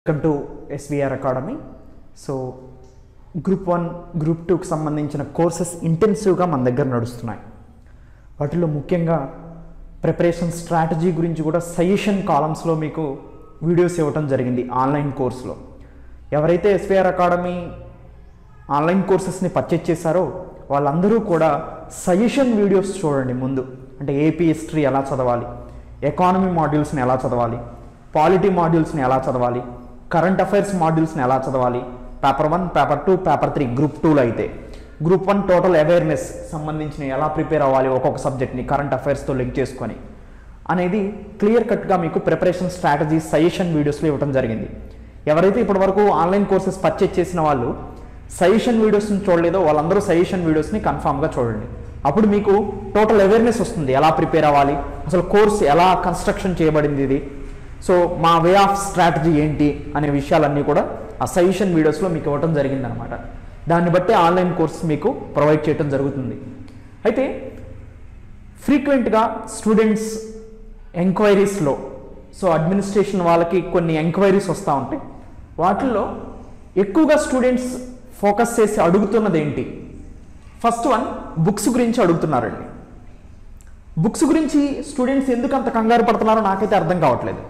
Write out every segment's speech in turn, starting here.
welcome to SVR academy so group one group టూకి సంబంధించిన courses ఇంటెన్సివ్గా మన దగ్గర నడుస్తున్నాయి వాటిలో ముఖ్యంగా ప్రిపరేషన్ స్ట్రాటజీ గురించి కూడా సజెషన్ కాలమ్స్లో మీకు వీడియోస్ ఇవ్వటం జరిగింది ఆన్లైన్ కోర్సులో ఎవరైతే ఎస్విఆర్ అకాడమీ ఆన్లైన్ కోర్సెస్ని పర్చేజ్ చేశారో వాళ్ళందరూ కూడా సజెషన్ వీడియోస్ చూడండి ముందు అంటే ఏపీ హిస్టరీ ఎలా చదవాలి ఎకానమీ మాడ్యూల్స్ని ఎలా చదవాలి పాలిటీ మాడ్యూల్స్ని ఎలా చదవాలి కరెంట్ అఫైర్స్ మాడ్యూల్స్ని ఎలా చదవాలి paper one paper two paper three group టూలో అయితే గ్రూప్ వన్ టోటల్ అవేర్నెస్ సంబంధించిన ఎలా ప్రిపేర్ అవ్వాలి ఒక్కొక్క సబ్జెక్ట్ని కరెంట్ అఫైర్స్తో లింక్ చేసుకొని అనేది క్లియర్ కట్గా మీకు ప్రిపరేషన్ స్ట్రాటజీ సజెషన్ వీడియోస్లో ఇవ్వడం జరిగింది ఎవరైతే ఇప్పటివరకు ఆన్లైన్ కోర్సెస్ పర్చేజ్ చేసిన వాళ్ళు సజెషన్ వీడియోస్ని చూడలేదో వాళ్ళందరూ సజెషన్ వీడియోస్ని కన్ఫామ్గా చూడండి అప్పుడు మీకు టోటల్ అవేర్నెస్ వస్తుంది ఎలా ప్రిపేర్ అవ్వాలి అసలు కోర్స్ ఎలా కన్స్ట్రక్షన్ చేయబడింది ఇది సో మా వే ఆఫ్ స్ట్రాటజీ ఏంటి అనే విషయాలన్నీ కూడా ఆ సజెషన్ వీడియోస్లో మీకు ఇవ్వడం జరిగిందనమాట దాన్ని బట్టి ఆన్లైన్ కోర్స్ మీకు ప్రొవైడ్ చేయడం జరుగుతుంది అయితే ఫ్రీక్వెంట్గా స్టూడెంట్స్ ఎంక్వైరీస్లో సో అడ్మినిస్ట్రేషన్ వాళ్ళకి కొన్ని ఎంక్వైరీస్ వస్తూ ఉంటాయి వాటిల్లో ఎక్కువగా స్టూడెంట్స్ ఫోకస్ చేసి అడుగుతున్నది ఏంటి ఫస్ట్ వన్ బుక్స్ గురించి అడుగుతున్నారండి బుక్స్ గురించి స్టూడెంట్స్ ఎందుకు అంత కంగారు పడుతున్నారో నాకైతే అర్థం కావట్లేదు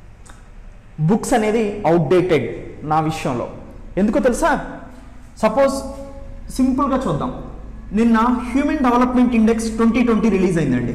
బుక్స్ అనేది అవుట్డేటెడ్ నా విషయంలో ఎందుకో తెలుసా సపోజ్ సింపుల్గా చూద్దాం నిన్న human development index twenty twenty release అయిందండి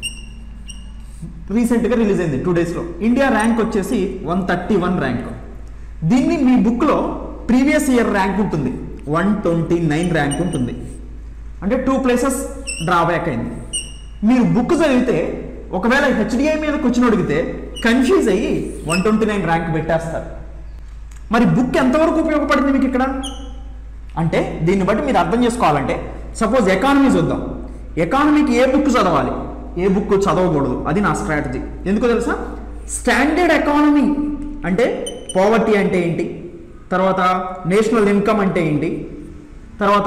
రీసెంట్గా రిలీజ్ అయింది టూ డేస్లో ఇండియా ర్యాంక్ వచ్చేసి వన్ థర్టీ వన్ ర్యాంక్ దీన్ని మీ బుక్లో ప్రీవియస్ ఇయర్ ర్యాంక్ ఉంటుంది వన్ ట్వంటీ నైన్ ర్యాంక్ ఉంటుంది అంటే టూ ప్లేసెస్ డ్రాబ్యాక్ అయింది మీరు బుక్ చదివితే ఒకవేళ హెచ్డిఐ మీద క్వశ్చన్ అడిగితే కన్ఫ్యూజ్ అయ్యి వన్ ట్వంటీ నైన్ ర్యాంక్ పెట్టేస్తారు మరి బుక్ ఎంతవరకు ఉపయోగపడింది మీకు ఇక్కడ అంటే దీన్ని బట్టి మీరు అర్థం చేసుకోవాలంటే సపోజ్ ఎకానమీ చూద్దాం ఎకానమీకి ఏ బుక్ చదవాలి ఏ బుక్ చదవకూడదు అది నా స్ట్రాటజీ ఎందుకో తెలుసా స్టాండర్డ్ ఎకానమీ అంటే పోవర్టీ అంటే ఏంటి తర్వాత నేషనల్ ఇన్కమ్ అంటే ఏంటి తర్వాత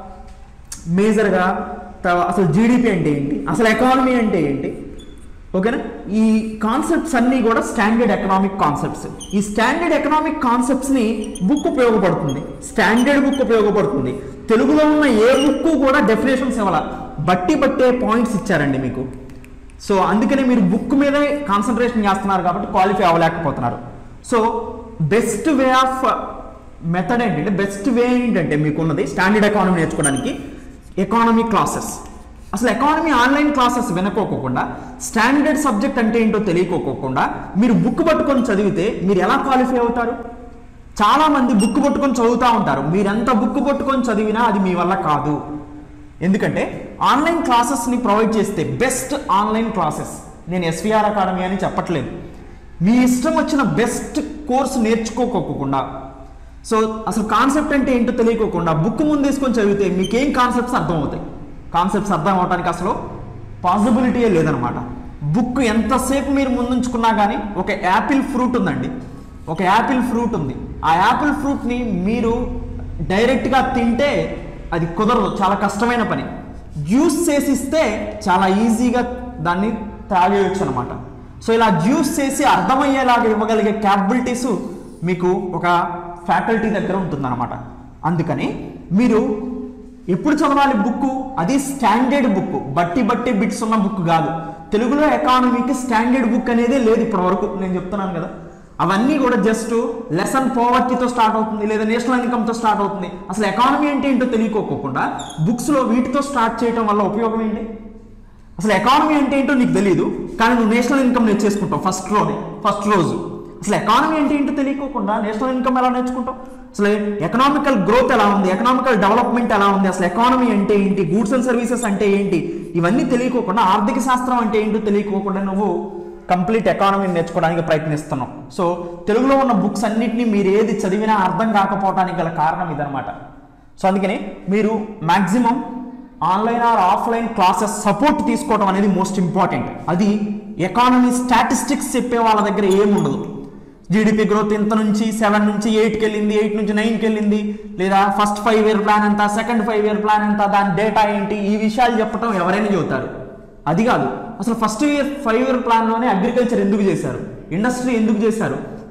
మేజర్గా తర్వా- అసలు జీడిపి అంటే ఏంటి అసలు ఎకానమీ అంటే ఏంటి ఓకేనా ఈ కాన్సెప్ట్స్ అన్నీ కూడా స్టాండర్డ్ ఎకనామిక్ కాన్సెప్ట్స్ ఈ స్టాండర్డ్ ఎకనామిక్ కాన్సెప్ట్స్ని బుక్ ఉపయోగపడుతుంది స్టాండర్డ్ బుక్ ఉపయోగపడుతుంది తెలుగులో ఉన్న ఏ బుక్ కూడా డెఫినేషన్స్ ఇవ్వాల బట్టి పట్టే పాయింట్స్ ఇచ్చారండి మీకు సో అందుకనే మీరు బుక్ మీదే కాన్సన్ట్రేషన్ చేస్తున్నారు కాబట్టి క్వాలిఫై అవ్వలేకపోతున్నారు so best way of method ఏంటంటే బెస్ట్ వే ఏంటంటే మీకున్నది స్టాండర్డ్ ఎకానమీ నేర్చుకోవడానికి ఎకానమీ క్లాసెస్ అసలు ఎకానమీ ఆన్లైన్ క్లాసెస్ వినుకోకుండా స్టాండర్డ్ సబ్జెక్ట్ అంటే ఏంటో తెలియకోకుండా మీరు బుక్ పట్టుకొని చదివితే మీరు ఎలా క్వాలిఫై అవుతారు చాలా మంది బుక్ పట్టుకొని చదువుతూ ఉంటారు మీరెంత బుక్ పట్టుకొని చదివినా అది మీ వల్ల కాదు ఎందుకంటే ఆన్లైన్ క్లాసెస్ని ప్రొవైడ్ చేస్తే బెస్ట్ ఆన్లైన్ క్లాసెస్ నేను ఎస్విఆర్ అకాడమీ అని చెప్పట్లేదు మీ ఇష్టం వచ్చిన బెస్ట్ కోర్స్ నేర్చుకోకోకుండా సో అసలు కాన్సెప్ట్ అంటే ఏంటో తెలియకోకుండా బుక్ ముందు వేసుకొని చదివితే మీకేం కాన్సెప్ట్స్ అర్థమవుతాయి కాన్సెప్ట్స్ అర్థం అవడానికి అసలు పాసిబిలిటీయే లేదనమాట బుక్ ఎంతసేపు మీరు ముందుంచుకున్నా కానీ ఒక యాపిల్ ఫ్రూట్ ఉందండి ఒక యాపిల్ ఫ్రూట్ ఉంది ఆ యాపిల్ ఫ్రూట్ని మీరు డైరెక్ట్గా తింటే అది కుదరదు చాలా కష్టమైన పని జ్యూస్ చేసి ఇస్తే చాలా ఈజీగా దాన్ని తాగేయచ్చు అనమాట సో ఇలా జ్యూస్ చేసి అర్థమయ్యేలాగా ఇవ్వగలిగే క్యాపబిలిటీస్ మీకు ఒక ఫ్యాకల్టీ దగ్గర ఉంటుందన్నమాట అందుకని మీరు ఎప్పుడు చదవాలి బుక్ అది స్టాండర్డ్ బుక్ బట్టి బట్టి బిట్స్ ఉన్న బుక్ కాదు తెలుగులో ఎకానమీకి స్టాండర్డ్ బుక్ అనేది లేదు ఇప్పటి వరకు నేను చెప్తున్నాను కదా అవన్నీ కూడా జస్ట్ లెసన్ పోవర్టీతో స్టార్ట్ అవుతుంది లేదా నేషనల్ ఇన్కమ్తో స్టార్ట్ అవుతుంది అసలు ఎకానమీ అంటే ఏంటో తెలియకోకుండా బుక్స్లో వీటితో స్టార్ట్ చేయడం వల్ల ఉపయోగం ఏంటి అసలు ఎకానమీ అంటే ఏంటో నీకు తెలియదు కానీ నువ్వు నేషనల్ ఇన్కమ్ నేర్చేసుకుంటావు ఫస్ట్ లోనే ఫస్ట్ రోజు అసలు ఎకానమీ అంటే ఏంటో తెలియకోకుండా నేషనల్ ఇన్కమ్ ఎలా నేర్చుకుంటావు అసలు ఎకనామికల్ గ్రోత్ ఎలా ఉంది ఎకనామికల్ డెవలప్మెంట్ ఎలా ఉంది అసలు ఎకానమీ అంటే ఏంటి గూడ్స్ అండ్ సర్వీసెస్ అంటే ఏంటి ఇవన్నీ తెలియకోకుండా ఆర్థిక శాస్త్రం అంటే ఏంటో తెలియకోకుండా నువ్వు కంప్లీట్ ఎకానమీని నేర్చుకోవడానికి ప్రయత్నిస్తున్నావు సో తెలుగులో ఉన్న బుక్స్ అన్నిటినీ మీరు ఏది చదివినా అర్థం కాకపోవడానికి గల కారణం ఇదనమాట సో అందుకని మీరు maximum online or offline classes support తీసుకోవడం అనేది మోస్ట్ ఇంపార్టెంట్ అది ఎకానమీ స్టాటిస్టిక్స్ చెప్పే వాళ్ళ దగ్గర ఏముండదు జీడిపి గ్రోత్ ఇంత నుంచి సెవెన్ నుంచి ఎయిట్కి వెళ్ళింది ఎయిట్ నుంచి నైన్కి వెళ్ళింది లేదా ఫస్ట్ ఫైవ్ ఇయర్ ప్లాన్ ఎంత సెకండ్ ఫైవ్ ఇయర్ ప్లాన్ ఎంత దాని డేటా ఏంటి ఈ విషయాలు చెప్పడం ఎవరైనా చెబుతారు అది కాదు అసలు ఫస్ట్ ఇయర్ ఫైవ్ ఇయర్ ప్లాన్లోనే అగ్రికల్చర్ ఎందుకు చేశారు ఇండస్ట్రీ ఎందుకు చేశారు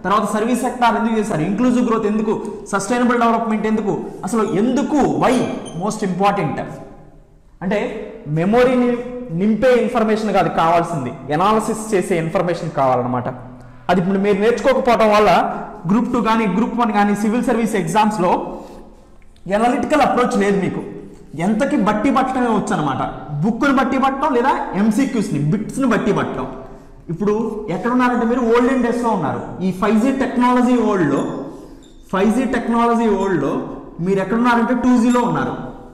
తర్వాత సర్వీస్ సెక్టార్ ఎందుకు చేశారు ఇంక్లూజివ్ గ్రోత్ ఎందుకు సస్టైనబుల్ డెవలప్మెంట్ ఎందుకు అసలు ఎందుకు వై మోస్ట్ ఇంపార్టెంట్ అంటే మెమొరీని నింపే ఇన్ఫర్మేషన్ కాదు కావాల్సింది ఎనాలిసిస్ చేసే ఇన్ఫర్మేషన్ కావాలన్నమాట అది ఇప్పుడు మీరు నేర్చుకోకపోవడం వల్ల గ్రూప్ టూ కానీ గ్రూప్ వన్ కానీ సివిల్ సర్వీస్ ఎగ్జామ్స్లో ఎనాలిటికల్ అప్రోచ్ లేదు మీకు ఎంతకి బట్టి పట్టడమే వచ్చు అనమాట బుక్ని బట్టి పట్టడం లేదా ఎంసీక్యూస్ని బిట్స్ని బట్టి పట్టడం ఇప్పుడు ఎక్కడ ఉన్నారంటే మీరు ఓల్డెన్ డేస్లో ఉన్నారు ఈ ఫైవ్ జీ టెక్నాలజీ వరల్డ్లో ఫైవ్ జీ టెక్నాలజీ వరల్డ్లో మీరు ఎక్కడున్నారంటే టూ జీలో ఉన్నారు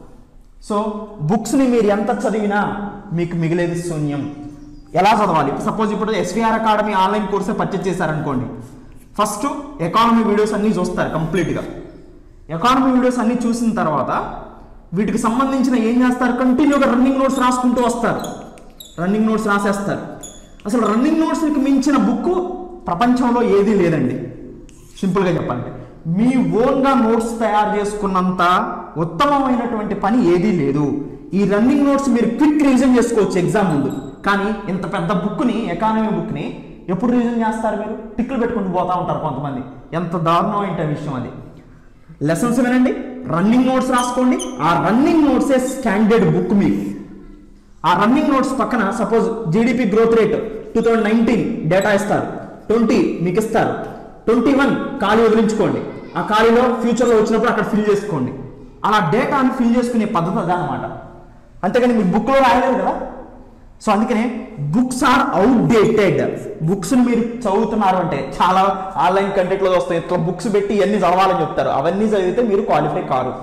సో బుక్స్ని మీరు ఎంత చదివినా మీకు మిగిలేది శూన్యం ఎలా చదవాలి సపోజ్ ఇప్పుడు ఎస్విఆర్ అకాడమీ ఆన్లైన్ కోర్సే పర్చేజ్ చేశారనుకోండి ఫస్ట్ ఎకానమీ వీడియోస్ అన్నీ చూస్తారు కంప్లీట్గా ఎకానమీ వీడియోస్ అన్నీ చూసిన తర్వాత వీటికి సంబంధించిన ఏం చేస్తారు కంటిన్యూగా రన్నింగ్ నోట్స్ రాసుకుంటూ వస్తారు రన్నింగ్ నోట్స్ రాసేస్తారు అసలు రన్నింగ్ నోట్స్కి మించిన బుక్ ప్రపంచంలో ఏదీ లేదండి సింపుల్గా చెప్పాలంటే మీ ఓన్గా నోట్స్ తయారు చేసుకున్నంత ఉత్తమమైనటువంటి పని ఏదీ లేదు ఈ రన్నింగ్ నోట్స్ మీరు క్విక్ రివిజన్ చేసుకోవచ్చు ఎగ్జామ్ ముందు కానీ ఇంత పెద్ద బుక్ని ఎకానమీ బుక్ని ఎప్పుడు రివిజన్ చేస్తారు మీరు టిక్కులు పెట్టుకుంటూ పోతా ఉంటారు కొంతమంది ఎంత దారుణం ఏంటి విషయం అది లెసన్స్ వినండి రన్నింగ్ నోట్స్ రాసుకోండి ఆ రన్నింగ్ నోట్సే స్టాండర్డ్ బుక్ మీకు ఆ రన్నింగ్ నోట్స్ పక్కన suppose GDP growth rate two thousand nineteen data ఇస్తారు ట్వంటీ మీకు ఇస్తారు ట్వంటీ వన్ ఖాళీ వదిలించుకోండి ఆ ఖాళీలో ఫ్యూచర్లో వచ్చినప్పుడు అక్కడ ఫిల్ చేసుకోండి అలా డేటాని ఫిల్ చేసుకునే పద్ధతి అదనమాట అంతేగాని మీ బుక్లో రాయలేదు కదా సో అందుకనే బుక్స్ ఆర్ అవుట్డేటెడ్ బుక్స్ని మీరు చదువుతున్నారు అంటే చాలా ఆన్లైన్ కంటెంట్లో వస్తాయి ఇట్లా బుక్స్ పెట్టి ఇవన్నీ చదవాలని చెప్తారు అవన్నీ చదివితే మీరు క్వాలిఫై కారు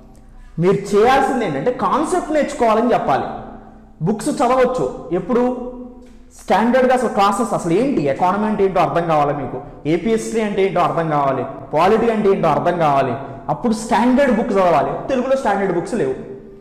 మీరు చేయాల్సింది ఏంటంటే కాన్సెప్ట్ నేర్చుకోవాలని చెప్పాలి బుక్స్ చదవచ్చు ఎప్పుడు స్టాండర్డ్గా అసలు క్లాసెస్ అసలు ఏంటి ఎకానమీ అంటే ఏంటో అర్థం కావాలి మీకు ఏపీ హిస్టరీ అంటే ఏంటో అర్థం కావాలి పాలిటీ అంటే ఏంటో అర్థం కావాలి అప్పుడు స్టాండర్డ్ బుక్ చదవాలి తెలుగులో స్టాండర్డ్ బుక్స్ లేవు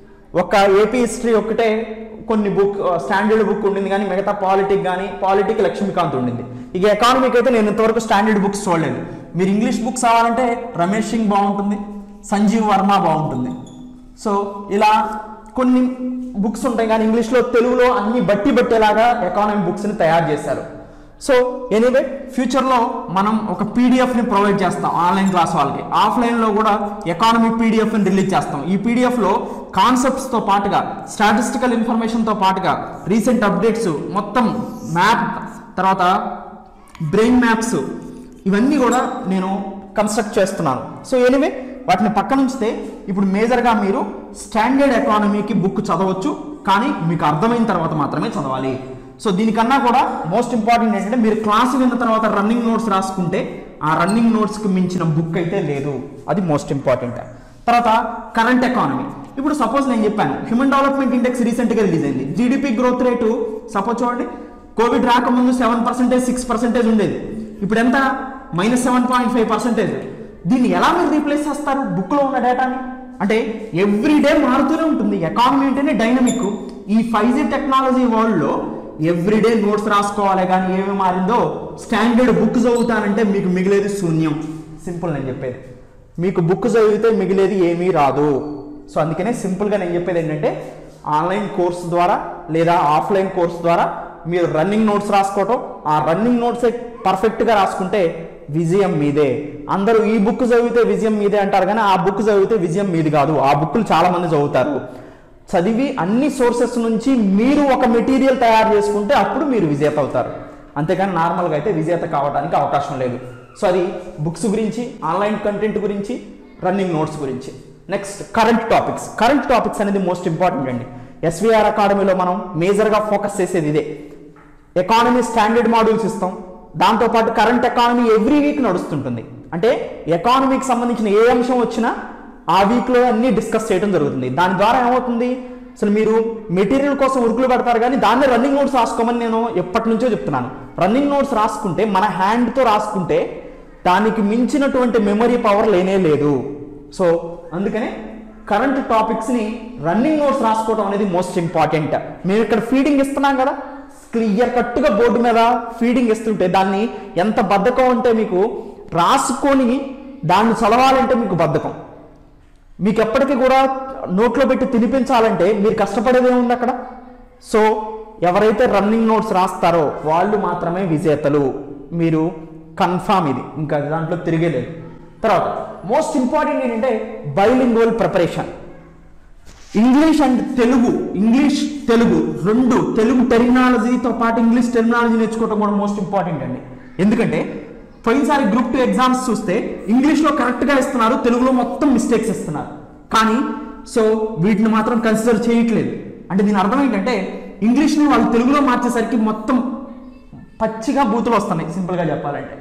ఒక ఏపీ హిస్టరీ ఒక్కటే కొన్ని బుక్ స్టాండర్డ్ బుక్ ఉండింది కానీ మిగతా పాలిటిక్ కానీ పాలిటిక్ లక్ష్మీకాంత్ ఉండింది ఇక ఎకానమీకి అయితే నేను ఇంతవరకు స్టాండర్డ్ బుక్స్ చూడలేదు మీరు ఇంగ్లీష్ బుక్స్ అవ్వాలంటే రమేష్ సింగ్ బాగుంటుంది సంజీవ్ వర్మ బాగుంటుంది సో ఇలా కొన్ని బుక్స్ ఉంటాయి కానీ ఇంగ్లీష్లో తెలుగులో అన్ని బట్టి పట్టేలాగా ఎకానమీ బుక్స్ని తయారు చేశారు సో ఎనీవే ఫ్యూచర్లో మనం ఒక పీడిఎఫ్ని ప్రొవైడ్ చేస్తాం ఆన్లైన్ క్లాస్ వాళ్ళకి ఆఫ్లైన్లో కూడా ఎకానమీ పీడిఎఫ్ని రిలీజ్ చేస్తాం ఈ పీడిఎఫ్లో కాన్సెప్ట్స్తో పాటుగా స్టాటిస్టికల్ ఇన్ఫర్మేషన్తో పాటుగా రీసెంట్ అప్డేట్స్ మొత్తం మ్యాప్ తర్వాత బ్రెయిన్ మ్యాప్స్ ఇవన్నీ కూడా నేను కన్స్ట్రక్ట్ చేస్తున్నాను సో ఎనివే వాటిని పక్కన ఉంచితే ఇప్పుడు మేజర్గా మీరు స్టాండర్డ్ ఎకానమీకి బుక్ చదవచ్చు కానీ మీకు అర్థమైన తర్వాత మాత్రమే చదవాలి సో దీనికన్నా కూడా మోస్ట్ ఇంపార్టెంట్ ఏంటంటే మీరు క్లాస్ విన్న తర్వాత రన్నింగ్ నోట్స్ రాసుకుంటే ఆ రన్నింగ్ నోట్స్కి మించిన బుక్ అయితే లేదు అది మోస్ట్ ఇంపార్టెంట్ తర్వాత కరెంట్ ఎకానమీ ఇప్పుడు సపోజ్ నేను చెప్పాను హ్యూమన్ డెవలప్మెంట్ ఇండెక్స్ రీసెంట్గా రిలీజ్ అయింది జీడిపి గ్రోత్ రేటు సపోజ్ చూడండి కోవిడ్ రాకముందు సెవెన్ పర్సెంటేజ్ సిక్స్ పర్సెంటేజ్ ఉండేది ఇప్పుడు ఎంత minus seven point five percentage దీన్ని ఎలా మీరు రీప్లేస్ చేస్తారు బుక్లో ఉన్న డేటాని అంటే ఎవ్రీ డే మారుతూనే ఉంటుంది ఎకానమీ అంటేనే డైనమిక్ ఈ ఫైవ్ జీ టెక్నాలజీ వరల్డ్లో ఎవ్రీడే నోట్స్ రాసుకోవాలి కానీ ఏమి మారిందో స్టాండర్డ్ బుక్ చదువుతానంటే మీకు మిగిలేది శూన్యం సింపుల్ నేను చెప్పేది మీకు బుక్ చదివితే మిగిలేది ఏమీ రాదు సో అందుకనే సింపుల్గా నేను చెప్పేది ఏంటంటే ఆన్లైన్ కోర్స్ ద్వారా లేదా ఆఫ్లైన్ కోర్స్ ద్వారా మీరు రన్నింగ్ నోట్స్ రాసుకోవటం ఆ రన్నింగ్ నోట్సే పర్ఫెక్ట్గా రాసుకుంటే విజయం మీదే అందరూ ఈ బుక్ చదివితే విజయం మీదే అంటారు కానీ ఆ బుక్ చదివితే విజయం మీది కాదు ఆ బుక్లు చాలా మంది చదువుతారు చదివి అన్ని సోర్సెస్ నుంచి మీరు ఒక మెటీరియల్ తయారు చేసుకుంటే అప్పుడు మీరు విజేత అవుతారు అంతేకాని నార్మల్గా అయితే విజేత కావడానికి అవకాశం లేదు సో అది బుక్స్ గురించి ఆన్లైన్ కంటెంట్ గురించి రన్నింగ్ నోట్స్ గురించి next current topics current topics అనేది మోస్ట్ ఇంపార్టెంట్ అండి ఎస్విఆర్ అకాడమీలో మనం మేజర్గా ఫోకస్ చేసేది ఇదే ఎకానమీ స్టాండర్డ్ మాడ్యూల్స్ ఇస్తాం దాంతోపాటు కరెంట్ ఎకానమీ ఎవ్రీ వీక్ నడుస్తుంటుంది అంటే ఎకానమీకి సంబంధించిన ఏ అంశం వచ్చినా ఆ వీక్లో అన్ని డిస్కస్ చేయడం జరుగుతుంది దాని ద్వారా ఏమవుతుంది అసలు మీరు మెటీరియల్ కోసం ఉరుకులు పెడతారు కానీ దాన్ని రన్నింగ్ నోట్స్ రాసుకోమని నేను ఎప్పటి నుంచో చెప్తున్నాను రన్నింగ్ నోట్స్ రాసుకుంటే మన హ్యాండ్తో రాసుకుంటే దానికి మించినటువంటి మెమరీ పవర్ లేనే లేదు సో అందుకనే కరెంట్ టాపిక్స్ని రన్నింగ్ నోట్స్ రాసుకోవడం అనేది మోస్ట్ ఇంపార్టెంట్ మేము ఇక్కడ ఫీడింగ్ ఇస్తున్నాం కదా క్లియర్ కట్టుగా బోర్డు మీద ఫీడింగ్ ఇస్తుంటే దాన్ని ఎంత బద్ధకం అంటే మీకు రాసుకొని దాన్ని చదవాలంటే మీకు బద్ధకం మీకు ఎప్పటికీ కూడా నోట్లో పెట్టి తినిపించాలంటే మీరు కష్టపడేదే ఉంది అక్కడ సో ఎవరైతే రన్నింగ్ నోట్స్ రాస్తారో వాళ్ళు మాత్రమే విజేతలు మీరు కన్ఫామ్ ఇది ఇంకా దాంట్లో తిరిగేలేదు తర్వాత మోస్ట్ ఇంపార్టెంట్ ఏంటంటే bilingual preparation English and Telugu English Telugu రెండు తెలుగు టెర్మినాలజీతో పాటు ఇంగ్లీష్ టెర్మినాలజీ నేర్చుకోవడం కూడా మోస్ట్ ఇంపార్టెంట్ అండి ఎందుకంటే పోయినసారి గ్రూప్ టూ ఎగ్జామ్స్ చూస్తే ఇంగ్లీష్లో కరెక్ట్గా ఇస్తున్నారు తెలుగులో మొత్తం మిస్టేక్స్ ఇస్తున్నారు కానీ సో వీటిని మాత్రం కన్సిడర్ చేయట్లేదు అంటే దీని అర్థం ఏంటంటే ఇంగ్లీష్ని వాళ్ళు తెలుగులో మార్చేసరికి మొత్తం పచ్చిగా బూతులు వస్తున్నాయి సింపుల్గా చెప్పాలంటే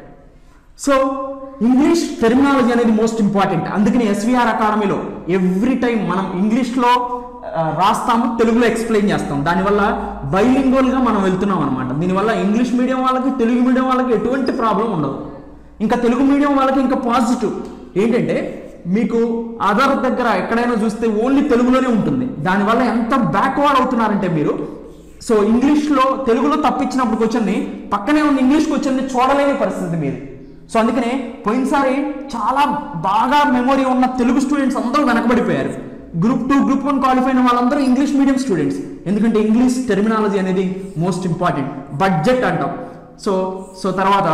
సో ఇంగ్లీష్ టెర్మినాలజీ అనేది మోస్ట్ ఇంపార్టెంట్ అందుకని ఎస్విఆర్ అకాడమీలో ఎవ్రీ టైం మనం ఇంగ్లీష్లో ఆ, రాస్తాము తెలుగులో ఎక్స్ప్లెయిన్ చేస్తాం దానివల్ల బైలింగ్వల్గా మనం వెళ్తున్నాం అనమాట దీనివల్ల ఇంగ్లీష్ మీడియం వాళ్ళకి తెలుగు మీడియం వాళ్ళకి ఎటువంటి ప్రాబ్లం ఉండదు ఇంకా తెలుగు మీడియం వాళ్ళకి ఇంకా పాజిటివ్ ఏంటంటే మీకు ఆధార్ దగ్గర ఎక్కడైనా చూస్తే ఓన్లీ తెలుగులోనే ఉంటుంది దానివల్ల ఎంత బ్యాక్వర్డ్ అవుతున్నారంటే మీరు సో ఇంగ్లీష్లో తెలుగులో తప్పించినప్పుడు క్వశ్చన్ని పక్కనే ఉన్న ఇంగ్లీష్ క్వశ్చన్ని చూడలేని పరిస్థితి మీది సో అందుకనే పోయినసారి చాలా బాగా మెమొరీ ఉన్న తెలుగు స్టూడెంట్స్ అందరూ వెనకబడిపోయారు group two group one qualify అయిన వాళ్ళందరూ ఇంగ్లీష్ మీడియం స్టూడెంట్స్ ఎందుకంటే ఇంగ్లీష్ టెర్మినాలజీ అనేది మోస్ట్ ఇంపార్టెంట్ బడ్జెట్ అంటాం సో సో తర్వాత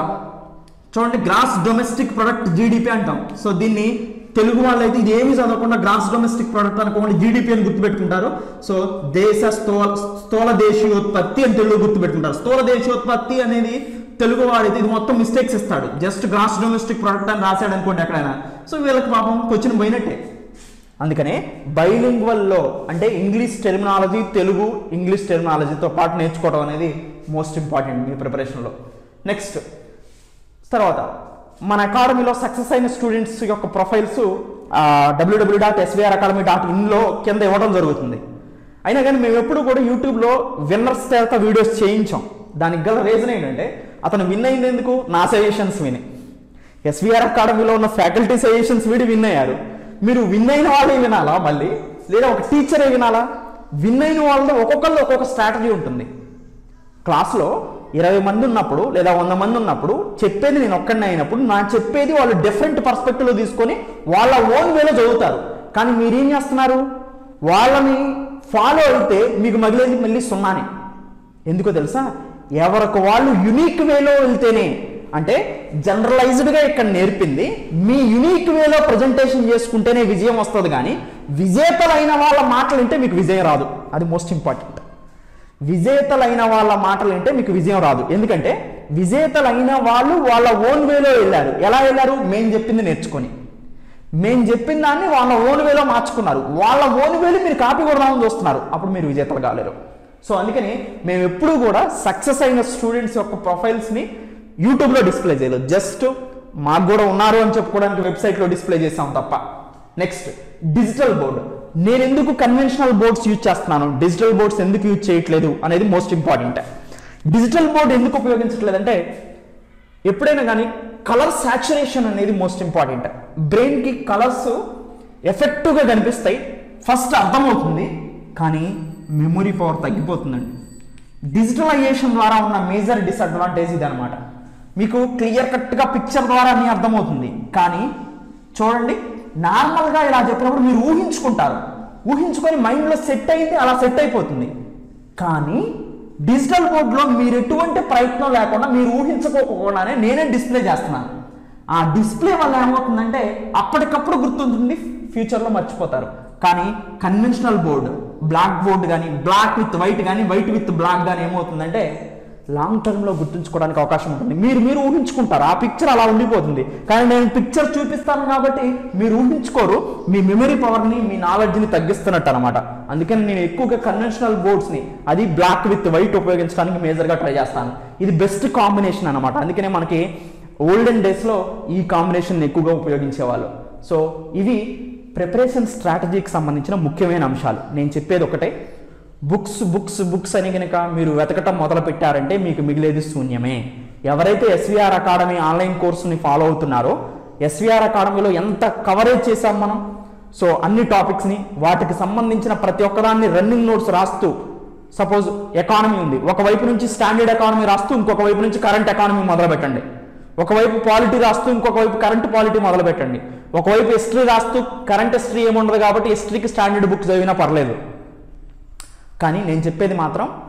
చూడండి గ్రాస్ డొమెస్టిక్ ప్రొడక్ట్ జీడిపి అంటాం సో దీన్ని తెలుగు వాళ్ళైతే ఇది ఏమీ చదవకుండా గ్రాస్ డొమెస్టిక్ ప్రొడక్ట్ అనుకోకుండా జీడిపి అని గుర్తుపెట్టుకుంటారు సో దేశ స్థూల స్థూల దేశీయోత్పత్తి అని తెలుగు గుర్తుపెట్టుకుంటారు స్థూల దేశీయోత్పత్తి అనేది తెలుగు వాడితే ఇది మొత్తం మిస్టేక్స్ ఇస్తాడు జస్ట్ గ్రాస్ డొమెస్టిక్ ప్రొడక్ట్ అని రాశాడు అనుకోండి ఎక్కడైనా సో వీళ్ళకి పాపం క్వశ్చన్ పోయినట్టే అందుకనే బైలింగ్వల్లో అంటే ఇంగ్లీష్ టెర్మినాలజీ తెలుగు ఇంగ్లీష్ టెర్మినాలజీతో పాటు నేర్చుకోవడం అనేది మోస్ట్ ఇంపార్టెంట్ మీ ప్రిపరేషన్లో నెక్స్ట్ తర్వాత మన అకాడమీలో సక్సెస్ అయిన స్టూడెంట్స్ యొక్క profiles WW dot SVR academy dot ఇన్లో కింద ఇవ్వడం జరుగుతుంది అయినా కానీ మేము ఎప్పుడు కూడా యూట్యూబ్లో విన్నర్స్ చేత వీడియోస్ చేయించాం దానికి గల రీజన్ ఏంటంటే అతను విన్ అయింది ఎందుకు నా సజెషన్స్ విని ఎస్వీఆర్ అకాడమీలో ఉన్న ఫ్యాకల్టీ సజెషన్స్ వీడి విన్ అయ్యారు మీరు విన్ అయిన వాళ్ళే వినాలా మళ్ళీ లేదా ఒక టీచరే వినాలా విన్ అయిన వాళ్ళలో ఒక్కొక్కళ్ళు ఒక్కొక్క స్ట్రాటజీ ఉంటుంది క్లాస్లో ఇరవై మంది ఉన్నప్పుడు లేదా వంద మంది ఉన్నప్పుడు చెప్పేది నేను ఒక్కడిని అయినప్పుడు నా చెప్పేది వాళ్ళు డిఫరెంట్ పర్స్పెక్టివ్లో తీసుకొని వాళ్ళ ఓన్ వేలో చదువుతారు కానీ మీరేం చేస్తున్నారు వాళ్ళని ఫాలో అయితే మీకు మిగిలేది మళ్ళీ సున్నానే ఎందుకో తెలుసా ఎవరికి వాళ్ళు యునిక్ వేలో వెళ్తేనే అంటే జనరలైజ్డ్గా ఇక్కడ నేర్పింది మీ యునిక్ వేలో ప్రజెంటేషన్ చేసుకుంటేనే విజయం వస్తుంది కానీ విజేతలైన వాళ్ళ మాటలు వింటే మీకు విజయం రాదు అది మోస్ట్ ఇంపార్టెంట్ విజేతలైన వాళ్ళ మాటలు వింటే మీకు విజయం రాదు ఎందుకంటే విజేతలైన వాళ్ళు వాళ్ళ ఓన్ వేలో వెళ్ళారు ఎలా వెళ్ళారు మేము చెప్పింది నేర్చుకొని మేము చెప్పిన దాన్ని వాళ్ళ ఓన్ వేలో మార్చుకున్నారు వాళ్ళ ఓన్ వేలు మీరు కాపీ కొడదామని చూస్తున్నారు అప్పుడు మీరు విజేతలు కాలేరు సో అందుకని మేము ఎప్పుడూ కూడా సక్సెస్ అయిన స్టూడెంట్స్ యొక్క ప్రొఫైల్స్ని యూట్యూబ్లో డిస్ప్లే చేయలేదు జస్ట్ మాకు కూడా ఉన్నారు అని చెప్పుకోవడానికి వెబ్సైట్లో డిస్ప్లే చేసాం తప్ప నెక్స్ట్ డిజిటల్ బోర్డు నేను ఎందుకు కన్వెన్షనల్ బోర్డ్స్ యూజ్ చేస్తున్నాను డిజిటల్ బోర్డ్స్ ఎందుకు యూజ్ చేయట్లేదు అనేది మోస్ట్ ఇంపార్టెంట్ డిజిటల్ బోర్డ్ ఎందుకు ఉపయోగించట్లేదంటే ఎప్పుడైనా కానీ కలర్ సాచురేషన్ అనేది మోస్ట్ ఇంపార్టెంట్ బ్రెయిన్కి కలర్స్ ఎఫెక్టివ్గా కనిపిస్తాయి ఫస్ట్ అర్థమవుతుంది కానీ మెమొరీ పవర్ తగ్గిపోతుందండి డిజిటలైజేషన్ ద్వారా ఉన్న మేజర్ డిసడ్వాంటేజ్ ఇది అనమాట మీకు క్లియర్ కట్గా పిక్చర్ ద్వారా అన్నీ అర్థమవుతుంది కానీ చూడండి నార్మల్గా ఇలా చెప్పినప్పుడు మీరు ఊహించుకుంటారు ఊహించుకొని మైండ్లో సెట్ అయింది అలా సెట్ అయిపోతుంది కానీ డిజిటల్ బోర్డులో మీరు ఎటువంటి ప్రయత్నం లేకుండా మీరు ఊహించుకోకుండానే నేనే డిస్ప్లే చేస్తున్నాను ఆ డిస్ప్లే వల్ల ఏమవుతుందంటే అప్పటికప్పుడు గుర్తుంటుంది ఫ్యూచర్లో మర్చిపోతారు కానీ కన్వెన్షనల్ బోర్డు బ్లాక్ బోర్డు కానీ బ్లాక్ విత్ వైట్ కానీ వైట్ విత్ బ్లాక్ కానీ ఏమవుతుందంటే లాంగ్ టర్మ్లో గుర్తుంచుకోవడానికి అవకాశం ఉంటుంది మీరు మీరు ఊహించుకుంటారు ఆ పిక్చర్ అలా ఉండిపోతుంది కానీ నేను పిక్చర్ చూపిస్తాను కాబట్టి మీరు ఊహించుకోరు మీ మెమరీ పవర్ని మీ నాలెడ్జ్ని తగ్గిస్తున్నట్టు అనమాట అందుకని నేను ఎక్కువగా కన్వెన్షనల్ బోర్డ్స్ని అది బ్లాక్ విత్ వైట్ ఉపయోగించడానికి మేజర్గా ట్రై చేస్తాను ఇది బెస్ట్ కాంబినేషన్ అనమాట అందుకనే మనకి ఓల్డెన్ డేస్లో ఈ కాంబినేషన్ ఎక్కువగా ఉపయోగించేవాళ్ళు సో ఇవి ప్రిపరేషన్ స్ట్రాటజీకి సంబంధించిన ముఖ్యమైన అంశాలు నేను చెప్పేది ఒకటే బుక్స్ బుక్స్ బుక్స్ అని కనుక మీరు వెతకటం మొదలు పెట్టారంటే మీకు మిగిలేది శూన్యమే ఎవరైతే ఎస్విఆర్ అకాడమీ ఆన్లైన్ కోర్సుని ఫాలో అవుతున్నారో ఎస్విఆర్ అకాడమీలో ఎంత కవరేజ్ చేశాం మనం సో అన్ని టాపిక్స్ని వాటికి సంబంధించిన ప్రతి ఒక్కదాన్ని రన్నింగ్ నోట్స్ రాస్తూ సపోజ్ ఎకానమీ ఉంది ఒకవైపు నుంచి స్టాండర్డ్ ఎకానమీ రాస్తూ ఇంకొక వైపు నుంచి కరెంట్ ఎకానమీ మొదలు పెట్టండి ఒకవైపు పాలిటీ రాస్తూ ఇంకొక వైపు కరెంట్ పాలిటీ మొదలు పెట్టండి ఒకవైపు హిస్టరీ రాస్తూ కరెంట్ హిస్టరీ ఏముండదు కాబట్టి హిస్టరీకి స్టాండర్డ్ బుక్స్ చదివినా పర్లేదు కానీ నేను చెప్పేది మాత్రం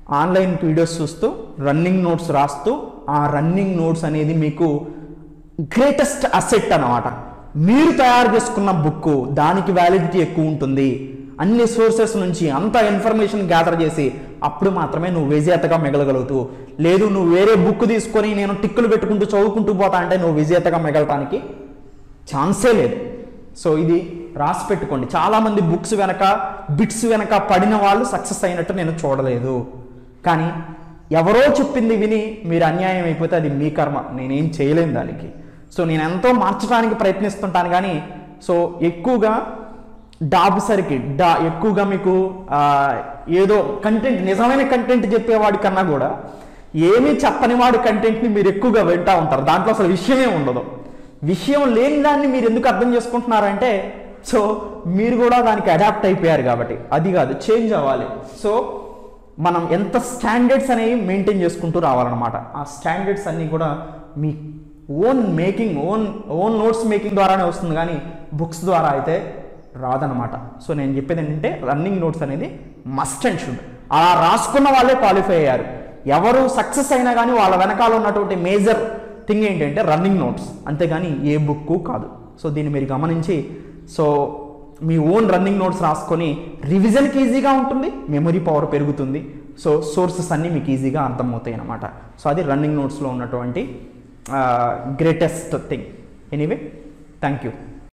ఆన్లైన్ వీడియోస్ చూస్తూ రన్నింగ్ నోట్స్ రాస్తూ ఆ రన్నింగ్ నోట్స్ అనేది మీకు గ్రేటెస్ట్ అసెట్ అన్నమాట మీరు తయారు చేసుకున్న బుక్ దానికి వ్యాలిడిటీ ఎక్కువ ఉంటుంది అన్ని సోర్సెస్ నుంచి అంత ఇన్ఫర్మేషన్ గ్యాదర్ చేసి అప్పుడు మాత్రమే నువ్వు విజేతగా మిగలగలుగుతూ లేదు నువ్వు వేరే బుక్ తీసుకొని నేను టిక్కులు పెట్టుకుంటూ చదువుకుంటూ పోతా అంటే నువ్వు విజేతగా మిగలటానికి ఛాన్సే లేదు సో ఇది రాసి పెట్టుకోండి చాలామంది బుక్స్ వెనక బిట్స్ వెనక పడిన వాళ్ళు సక్సెస్ అయినట్టు నేను చూడలేదు కానీ ఎవరో చెప్పింది విని మీరు అన్యాయం అయిపోతే అది మీ కర్మ నేనేం చేయలేను దానికి సో నేను ఎంతో మార్చడానికి ప్రయత్నిస్తుంటాను కానీ సో ఎక్కువగా డాబ్సరికి డా ఎక్కువగా మీకు ఆ, ఏదో కంటెంట్ నిజమైన కంటెంట్ చెప్పేవాడి కన్నా కూడా ఏమీ చెప్పని వాడి కంటెంట్ని మీరు ఎక్కువగా వింటా ఉంటారు దాంట్లో అసలు విషయమే ఉండదు విషయం లేని దాన్ని మీరు ఎందుకు అర్థం చేసుకుంటున్నారంటే సో మీరు కూడా దానికి అడాప్ట్ అయిపోయారు కాబట్టి అది కాదు చేంజ్ అవ్వాలి సో మనం ఎంత స్టాండర్డ్స్ అనేవి మెయింటైన్ చేసుకుంటూ రావాలన్నమాట ఆ స్టాండర్డ్స్ అన్నీ కూడా మీ own making own own notes making ద్వారానే వస్తుంది కానీ బుక్స్ ద్వారా అయితే రాదనమాట సో నేను చెప్పేది ఏంటంటే రన్నింగ్ నోట్స్ అనేది మస్ట్ అండ్ షుడ్ అలా రాసుకున్న వాళ్ళే క్వాలిఫై అయ్యారు ఎవరు సక్సెస్ అయినా కానీ వాళ్ళ వెనకాల ఉన్నటువంటి మేజర్ థింగ్ ఏంటంటే రన్నింగ్ నోట్స్ అంతేగాని ఏ బుక్ కాదు సో దీన్ని మీరు గమనించి సో మీ ఓన్ రన్నింగ్ నోట్స్ రాసుకొని రివిజన్కి ఈజీగా ఉంటుంది మెమరీ పవర్ పెరుగుతుంది సో సోర్సెస్ అన్నీ మీకు ఈజీగా అర్థమవుతాయి అన్నమాట సో అది రన్నింగ్ నోట్స్లో ఉన్నటువంటి greatest thing anyway thank you